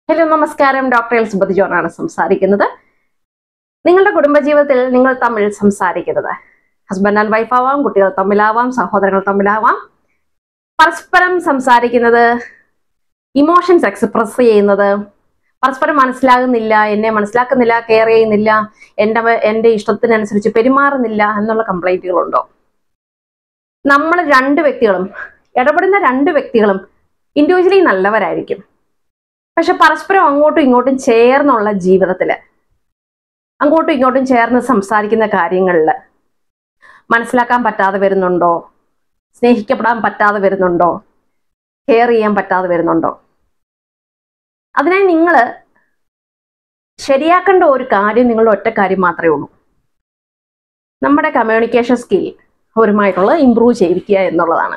hello നമസ്കാരം doctor എൽസുബത്ത് ജോണാണ് സംസാരിക്കുന്നത് നിങ്ങളുടെ കുടുംബജീവിതത്തിൽ നിങ്ങൾ തമ്മിൽ സംസാരിക്കുന്നത് ഹസ്ബൻഡ് ആൻഡ് വൈഫ് ആവാം കുട്ടികൾ തമ്മിലാവാം സഹോദരങ്ങൾ തമ്മിലാവാം പരസ്പരം സംസാരിക്കുന്നത് ഇമോഷൻസ് എക്സ്പ്രസ് ചെയ്യുന്നത് പരസ്പരം മനസ്സിലാകുന്നില്ല എന്നെ മനസ്സിലാക്കുന്നില്ല കെയർ ചെയ്യുന്നില്ല എൻ്റെ എൻ്റെ ഇഷ്ടത്തിനനുസരിച്ച് പെരുമാറുന്നില്ല എന്നുള്ള കംപ്ലൈന്റുകളുണ്ടോ നമ്മൾ രണ്ട് വ്യക്തികളും ഇടപെടുന്ന രണ്ട് വ്യക്തികളും ഇൻഡിവിജ്വലി നല്ലവരായിരിക്കും പക്ഷെ പരസ്പരം അങ്ങോട്ടും ഇങ്ങോട്ടും ചേർന്നുള്ള ജീവിതത്തില് അങ്ങോട്ടും ഇങ്ങോട്ടും ചേർന്ന് സംസാരിക്കുന്ന കാര്യങ്ങളിൽ മനസ്സിലാക്കാൻ പറ്റാതെ വരുന്നുണ്ടോ സ്നേഹിക്കപ്പെടാൻ പറ്റാതെ വരുന്നുണ്ടോ കെയർ ചെയ്യാൻ പറ്റാതെ വരുന്നുണ്ടോ അതിനായി നിങ്ങൾ ശരിയാക്കേണ്ട ഒരു കാര്യം നിങ്ങളുടെ ഒറ്റ കാര്യം മാത്രമേ ഉള്ളൂ നമ്മുടെ കമ്മ്യൂണിക്കേഷൻ സ്കിൽ അവരുമായിട്ടുള്ള ഇമ്പ്രൂവ് ചെയ്യിക്കുക എന്നുള്ളതാണ്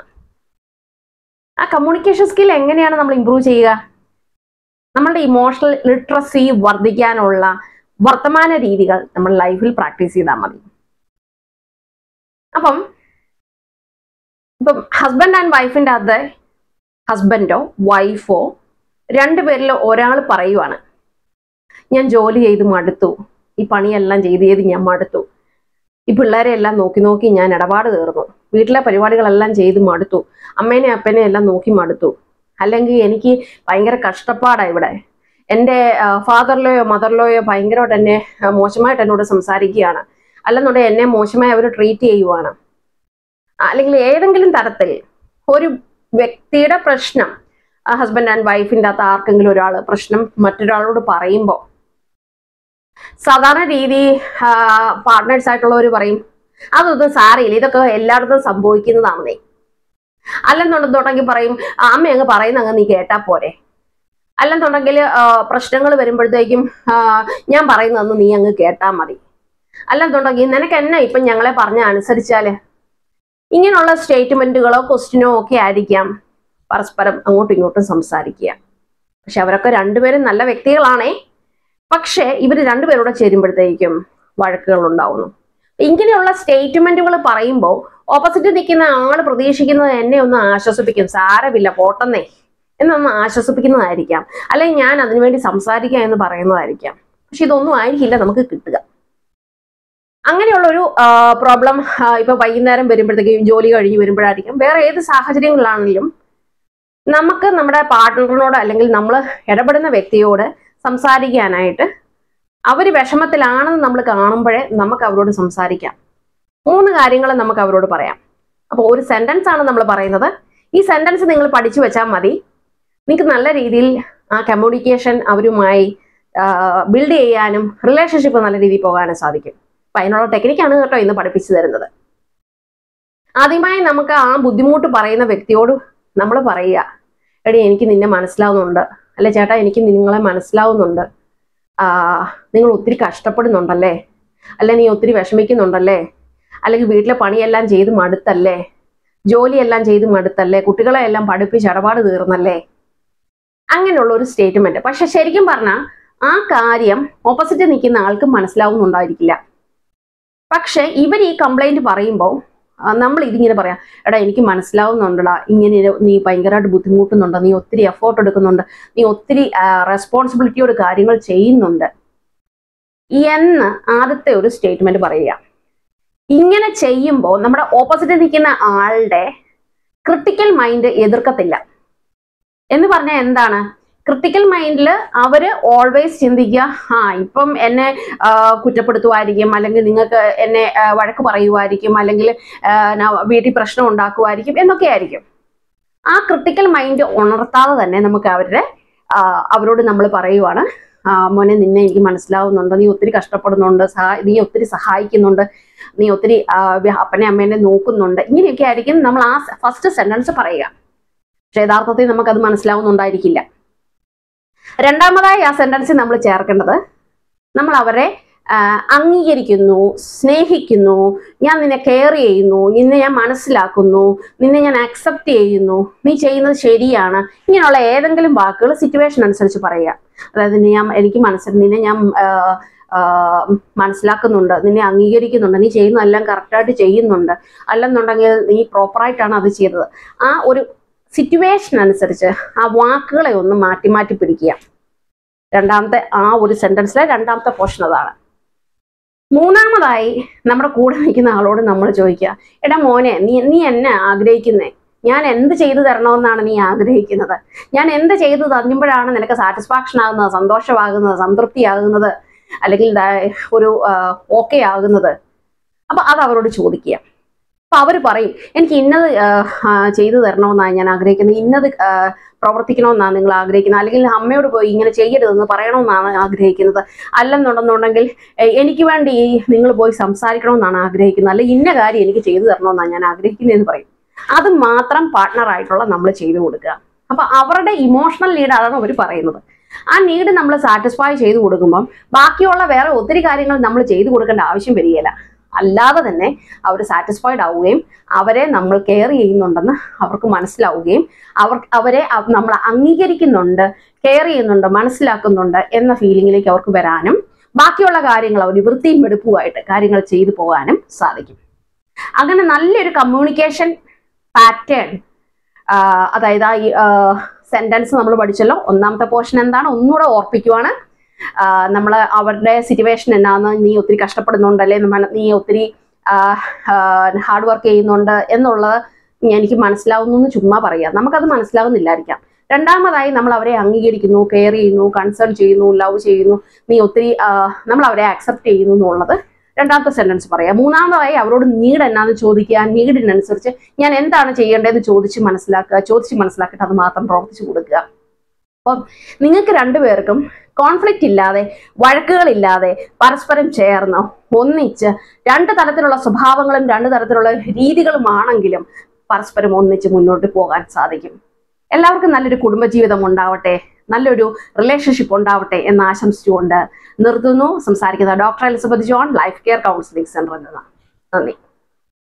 ആ കമ്മ്യൂണിക്കേഷൻ സ്കിൽ എങ്ങനെയാണ് നമ്മൾ ഇമ്പ്രൂവ് ചെയ്യുക നമ്മളുടെ ഇമോഷണൽ ലിറ്ററസി വർദ്ധിക്കാനുള്ള വർത്തമാന രീതികൾ നമ്മൾ ലൈഫിൽ പ്രാക്ടീസ് ചെയ്താൽ മതി അപ്പം ഇപ്പം ഹസ്ബൻഡ് ആൻഡ് വൈഫിൻ്റെ അകത്ത് ഹസ്ബൻഡോ വൈഫോ രണ്ടുപേരിൽ ഒരാൾ പറയുവാണ് ഞാൻ ജോലി ചെയ്ത് മടുത്തു ഈ പണിയെല്ലാം ചെയ്ത് ചെയ്ത് ഞാൻ മടുത്തു ഈ പിള്ളേരെ എല്ലാം നോക്കി നോക്കി ഞാൻ ഇടപാട് തീർന്നു വീട്ടിലെ പരിപാടികളെല്ലാം ചെയ്ത് മടുത്തു അമ്മേനെ അപ്പനെ എല്ലാം നോക്കി മടുത്തു അല്ലെങ്കിൽ എനിക്ക് ഭയങ്കര കഷ്ടപ്പാടാണ് ഇവിടെ എൻ്റെ ഫാദറിലോയോ മദറിലോയോ ഭയങ്കരമായിട്ട് എന്നെ ആ, മോശമായിട്ട് എന്നോട് സംസാരിക്കുകയാണ് അല്ലെന്നുണ്ടെങ്കിൽ എന്നെ മോശമായി അവർ ട്രീറ്റ് ചെയ്യുവാണ് അല്ലെങ്കിൽ ഏതെങ്കിലും തരത്തിൽ ഒരു വ്യക്തിയുടെ പ്രശ്നം ഹസ്ബൻഡ് ആൻഡ് വൈഫിൻ്റെ അകത്ത് ആർക്കെങ്കിലും ഒരാൾ പ്രശ്നം മറ്റൊരാളോട് പറയുമ്പോൾ സാധാരണ രീതി പാർട്ട്നേഴ്സ് ആയിട്ടുള്ളവർ പറയും അതൊന്നും സാരയില്ല ഇതൊക്കെ എല്ലായിടത്തും സംഭവിക്കുന്നതാണെന്നേ അല്ലെന്നുണ്ടെന്നുണ്ടെങ്കിൽ പറയും "ആ, അമ്മ അങ്ങ് പറയുന്ന അങ്ങ് നീ കേട്ടാ പോരെ അല്ലെന്നുണ്ടെങ്കിൽ പ്രശ്നങ്ങൾ വരുമ്പോഴത്തേക്കും ആ, ഞാൻ പറയുന്നതെന്ന് നീ അങ്ങ് കേട്ടാ മതി അല്ലെന്നുണ്ടെങ്കിൽ നിനക്ക് എന്നെ ഇപ്പം ഞങ്ങളെ പറഞ്ഞ അനുസരിച്ചാല് ഇങ്ങനെയുള്ള സ്റ്റേറ്റ്മെന്റുകളോ ക്വസ്റ്റ്യനോ ഒക്കെ ആയിരിക്കാം പരസ്പരം അങ്ങോട്ടും ഇങ്ങോട്ടും സംസാരിക്കുക പക്ഷെ അവരൊക്കെ രണ്ടുപേരും നല്ല വ്യക്തികളാണേ പക്ഷേ ഇവർ രണ്ടുപേരോടെ ചേരുമ്പോഴത്തേക്കും വഴക്കുകൾ ഉണ്ടാവുന്നു ഇങ്ങനെയുള്ള സ്റ്റേറ്റ്മെന്റുകൾ പറയുമ്പോൾ ഓപ്പോസിറ്റ് നിൽക്കുന്ന ആൾ പ്രതീക്ഷിക്കുന്നത് എന്നെ ഒന്ന് ആശ്വസിപ്പിക്കും സാരമില്ല പോട്ടെന്നേ എന്നൊന്ന് ആശ്വസിപ്പിക്കുന്നതായിരിക്കാം അല്ലെങ്കിൽ ഞാൻ അതിനുവേണ്ടി സംസാരിക്കാം എന്ന് പറയുന്നതായിരിക്കാം പക്ഷെ ഇതൊന്നും ആയിരിക്കില്ല നമുക്ക് കിട്ടുക അങ്ങനെയുള്ള ഒരു പ്രോബ്ലം ഇപ്പൊ വൈകുന്നേരം വരുമ്പോഴത്തേക്കും ജോലി കഴിഞ്ഞ് വരുമ്പോഴായിരിക്കും വേറെ ഏത് സാഹചര്യങ്ങളിലാണെങ്കിലും നമുക്ക് നമ്മുടെ പാർട്ട്ണറിനോട് അല്ലെങ്കിൽ നമ്മൾ ഇടപെടുന്ന വ്യക്തിയോട് സംസാരിക്കാനായിട്ട് അവർ വിഷമത്തിലാണെന്ന് നമ്മൾ കാണുമ്പോഴേ നമുക്ക് അവരോട് സംസാരിക്കാം മൂന്ന് കാര്യങ്ങൾ നമുക്ക് അവരോട് പറയാം അപ്പോൾ ഒരു സെന്റൻസ് ആണ് നമ്മൾ പറയുന്നത് ഈ സെന്റൻസ് നിങ്ങൾ പഠിച്ചു വെച്ചാൽ മതി നിങ്ങൾക്ക് നല്ല രീതിയിൽ ആ കമ്മ്യൂണിക്കേഷൻ അവരുമായി ബിൽഡ് ചെയ്യാനും റിലേഷൻഷിപ്പ് നല്ല രീതിയിൽ പോകാനും സാധിക്കും അപ്പം അതിനുള്ള ടെക്നിക്കാണ് കേട്ടോ ഇന്ന് പഠിപ്പിച്ചു തരുന്നത് ആദ്യമായി നമുക്ക് ആ ബുദ്ധിമുട്ട് പറയുന്ന വ്യക്തിയോട് നമ്മൾ പറയുക എടി എനിക്ക് നിന്നെ മനസ്സിലാവുന്നുണ്ട് അല്ലെ ചേട്ടാ എനിക്ക് നിങ്ങളെ മനസ്സിലാവുന്നുണ്ട് ആ, നിങ്ങൾ ഒത്തിരി കഷ്ടപ്പെടുന്നുണ്ടല്ലേ അല്ലെ നീ ഒത്തിരി വിഷമിക്കുന്നുണ്ടല്ലേ അല്ലെങ്കിൽ വീട്ടിലെ പണിയെല്ലാം ചെയ്ത് മടുത്തല്ലേ ജോലിയെല്ലാം ചെയ്ത് മടുത്തല്ലേ കുട്ടികളെ എല്ലാം പഠിപ്പിച്ച് ഇടപാട് തീർന്നല്ലേ അങ്ങനെയുള്ള ഒരു സ്റ്റേറ്റ്മെന്റ് പക്ഷെ ശരിക്കും പറഞ്ഞാൽ ആ കാര്യം ഓപ്പോസിറ്റ് നിൽക്കുന്ന ആൾക്ക് മനസ്സിലാവുന്നുണ്ടായിരിക്കില്ല പക്ഷെ ഇവർ ഈ കംപ്ലൈന്റ് പറയുമ്പോൾ നമ്മൾ ഇതിങ്ങനെ പറയാം എടാ എനിക്ക് മനസ്സിലാവുന്നുണ്ടടാ ഇങ്ങനെ നീ ഭയങ്കരമായിട്ട് ബുദ്ധിമുട്ടുന്നുണ്ട് നീ ഒത്തിരി എഫോർട്ട് എടുക്കുന്നുണ്ട് നീ ഒത്തിരി റെസ്പോൺസിബിലിറ്റിയോട് കാര്യങ്ങൾ ചെയ്യുന്നുണ്ട് എന്ന് ആദ്യത്തെ ഒരു സ്റ്റേറ്റ്മെന്റ് പറയുക ഇങ്ങനെ ചെയ്യുമ്പോൾ നമ്മുടെ ഓപ്പോസിറ്റ് നിൽക്കുന്ന ആളുടെ ക്രിട്ടിക്കൽ മൈൻഡ് എതിർക്കത്തില്ല എന്ന് പറഞ്ഞാൽ എന്താണ് ക്രിട്ടിക്കൽ മൈൻഡിൽ അവര് ഓൾവേസ് ചിന്തിക്കുക ആ ഇപ്പം എന്നെ ആ, കുറ്റപ്പെടുത്തുമായിരിക്കും അല്ലെങ്കിൽ നിങ്ങൾക്ക് എന്നെ ആ, വഴക്ക് പറയുമായിരിക്കും അല്ലെങ്കിൽ ആ, ന- വീട്ടിൽ പ്രശ്നം ഉണ്ടാക്കുമായിരിക്കും എന്നൊക്കെ ആയിരിക്കും ആ ക്രിട്ടിക്കൽ മൈൻഡ് ഉണർത്താതെ തന്നെ നമുക്ക് അവരുടെ ആ, അവരോട് നമ്മൾ പറയുവാണ് ആ, മോനെ നിന്നെ എനിക്ക് മനസ്സിലാവുന്നുണ്ട് നീ ഒത്തിരി കഷ്ടപ്പെടുന്നുണ്ട് സഹാ- നീ ഒത്തിരി സഹായിക്കുന്നുണ്ട് നീ ഒത്തിരി ആ, വ്യ- അപ്പനെ അമ്മേനെ നോക്കുന്നുണ്ട് ഇങ്ങനെയൊക്കെ ആയിരിക്കും നമ്മൾ ആ ഫസ്റ്റ് സെന്റൻസ് പറയുക പക്ഷെ യഥാർത്ഥത്തിൽ നമുക്കത് മനസ്സിലാവുന്നുണ്ടായിരിക്കില്ല രണ്ടാമതായി ആ സെന്റൻസിൽ നമ്മൾ ചേർക്കേണ്ടത് നമ്മൾ അവരെ ആ, അംഗീകരിക്കുന്നു സ്നേഹിക്കുന്നു ഞാൻ നിന്നെ കെയർ ചെയ്യുന്നു നിന്നെ ഞാൻ മനസ്സിലാക്കുന്നു നിന്നെ ഞാൻ അക്സെപ്റ്റ് ചെയ്യുന്നു നീ ചെയ്യുന്നത് ശരിയാണ് ഇങ്ങനെയുള്ള ഏതെങ്കിലും വാക്കുകൾ സിറ്റുവേഷൻ അനുസരിച്ച് പറയുക അതായത് നിന്നെ ഞാൻ എനിക്ക് മനസ്സിൽ നിന്നെ ഞാൻ ആ, ആ, മനസ്സിലാക്കുന്നുണ്ട് നിന്നെ അംഗീകരിക്കുന്നുണ്ട് നീ ചെയ്യുന്നതെല്ലാം കറക്റ്റായിട്ട് ചെയ്യുന്നുണ്ട് അല്ലെന്നുണ്ടെങ്കിൽ നീ പ്രോപ്പറായിട്ടാണ് അത് ചെയ്തത് ആ ഒരു സിറ്റുവേഷൻ അനുസരിച്ച് ആ വാക്കുകളെ ഒന്ന് മാറ്റി മാറ്റി പിടിക്കുക രണ്ടാമത്തെ ആ ഒരു സെന്റൻസിലെ രണ്ടാമത്തെ പോർഷൻ അതാണ് മൂന്നാമതായി നമ്മുടെ കൂടെ നിൽക്കുന്ന ആളോട് നമ്മൾ ചോദിക്കുക എടാ മോനെ നീ നീ എന്നെ ആഗ്രഹിക്കുന്നേ ഞാൻ എന്ത് ചെയ്തു തരണമെന്നാണ് നീ ആഗ്രഹിക്കുന്നത് ഞാൻ എന്ത് ചെയ്തു തരുമ്പോഴാണ് നിനക്ക് സാറ്റിസ്ഫാക്ഷൻ ആകുന്നത് സന്തോഷമാകുന്നത് സംതൃപ്തിയാകുന്നത് അല്ലെങ്കിൽ ദാ- ഒരു ഓക്കെ ആകുന്നത് അപ്പൊ അത് അവരോട് ചോദിക്കുക അപ്പൊ അവർ പറയും എനിക്ക് ഇന്നത് ആ, ആ, ചെയ്തു തരണമെന്നാണ് ഞാൻ ആഗ്രഹിക്കുന്നത് ഇന്നത് ആ, പ്രവർത്തിക്കണമെന്നാണ് നിങ്ങൾ ആഗ്രഹിക്കുന്നത് അല്ലെങ്കിൽ അമ്മയോട് പോയി ഇങ്ങനെ ചെയ്യരുതെന്ന് പറയണമെന്നാണ് ആഗ്രഹിക്കുന്നത് അല്ലെന്നുണ്ടെന്നുണ്ടെങ്കിൽ എ- എനിക്ക് വേണ്ടി നിങ്ങൾ പോയി സംസാരിക്കണമെന്നാണ് ആഗ്രഹിക്കുന്നത് അല്ലെ ഇന്ന കാര്യം എനിക്ക് ചെയ്തു തരണമെന്നാണ് ഞാൻ ആഗ്രഹിക്കുന്നതെന്ന് പറയും അത് മാത്രം പാർട്ട്ണർ ആയിട്ടുള്ള നമ്മൾ ചെയ്തു കൊടുക്കുക അപ്പൊ അവരുടെ ഇമോഷണൽ നീഡാണ് അവർ പറയുന്നത് ആ നീഡ് നമ്മൾ സാറ്റിസ്ഫൈ ചെയ്തു കൊടുക്കുമ്പം ബാക്കിയുള്ള വേറെ ഒത്തിരി കാര്യങ്ങൾ നമ്മൾ ചെയ്തു കൊടുക്കേണ്ട ആവശ്യം വരികയില്ല അല്ലാതെ തന്നെ അവർ സാറ്റിസ്ഫൈഡ് ആവുകയും അവരെ നമ്മൾ കെയർ ചെയ്യുന്നുണ്ടെന്ന് അവർക്ക് മനസ്സിലാവുകയും അവർ അവരെ അവ- നമ്മൾ അംഗീകരിക്കുന്നുണ്ട് കെയർ ചെയ്യുന്നുണ്ട് മനസ്സിലാക്കുന്നുണ്ട് എന്ന ഫീലിംഗിലേക്ക് അവർക്ക് വരാനും ബാക്കിയുള്ള കാര്യങ്ങൾ അവർ വൃത്തിയും വെടുപ്പുമായിട്ട് കാര്യങ്ങൾ ചെയ്തു പോകാനും സാധിക്കും അങ്ങനെ നല്ലൊരു കമ്മ്യൂണിക്കേഷൻ പാറ്റേൺ അതായത് ആ സെന്റൻസ് നമ്മൾ പഠിച്ചല്ലോ ഒന്നാമത്തെ പോർഷൻ എന്താണ് ഒന്നുകൂടെ ഓർപ്പിക്കുവാണ് നമ്മൾ അവരുടെ സിറ്റുവേഷൻ എന്നാന്ന് നീ ഒത്തിരി കഷ്ടപ്പെടുന്നുണ്ടല്ലേ നമ്മ- നീ ഒത്തിരി ഹാർഡ് വർക്ക് ചെയ്യുന്നുണ്ട് എന്നുള്ളത് എനിക്ക് മനസ്സിലാവുന്നു എന്ന് ചുമ്മാ പറയാം നമുക്കത് മനസ്സിലാവുന്നില്ലായിരിക്കാം രണ്ടാമതായി നമ്മൾ അവരെ അംഗീകരിക്കുന്നു കെയർ ചെയ്യുന്നു കൺസേൺ ചെയ്യുന്നു ലവ് ചെയ്യുന്നു നീ ഒത്തിരി ആ, നമ്മൾ അവരെ അക്സെപ്റ്റ് ചെയ്യുന്നു എന്നുള്ളത് രണ്ടാമത്തെ സെന്റൻസ് പറയാം മൂന്നാമതായി അവരോട് നീഡ് എന്നാന്ന് ചോദിക്കുക നീഡിനനുസരിച്ച് ഞാൻ എന്താണ് ചെയ്യേണ്ടതെന്ന് ചോദിച്ച് മനസ്സിലാക്കുക ചോദിച്ച് മനസ്സിലാക്കിയിട്ട് അത് മാത്രം പ്രവർത്തിച്ചു കൊടുക്കുക അപ്പം നിങ്ങൾക്ക് രണ്ടുപേർക്കും കോൺഫ്ലിക്റ്റ് ഇല്ലാതെ വഴക്കുകളില്ലാതെ പരസ്പരം ചേർന്ന് ഒന്നിച്ച് രണ്ട് തരത്തിലുള്ള സ്വഭാവങ്ങളും രണ്ട് തരത്തിലുള്ള രീതികളുമാണെങ്കിലും പരസ്പരം ഒന്നിച്ച് മുന്നോട്ട് പോകാൻ സാധിക്കും എല്ലാവർക്കും നല്ലൊരു കുടുംബജീവിതം ഉണ്ടാവട്ടെ നല്ലൊരു റിലേഷൻഷിപ്പ് ഉണ്ടാവട്ടെ എന്ന് ആശംസിച്ചുകൊണ്ട് നിർത്തുന്നു സംസാരിക്കുന്ന doctor Elizabeth John life care counselling സെന്ററിൽ നിന്ന് നന്ദി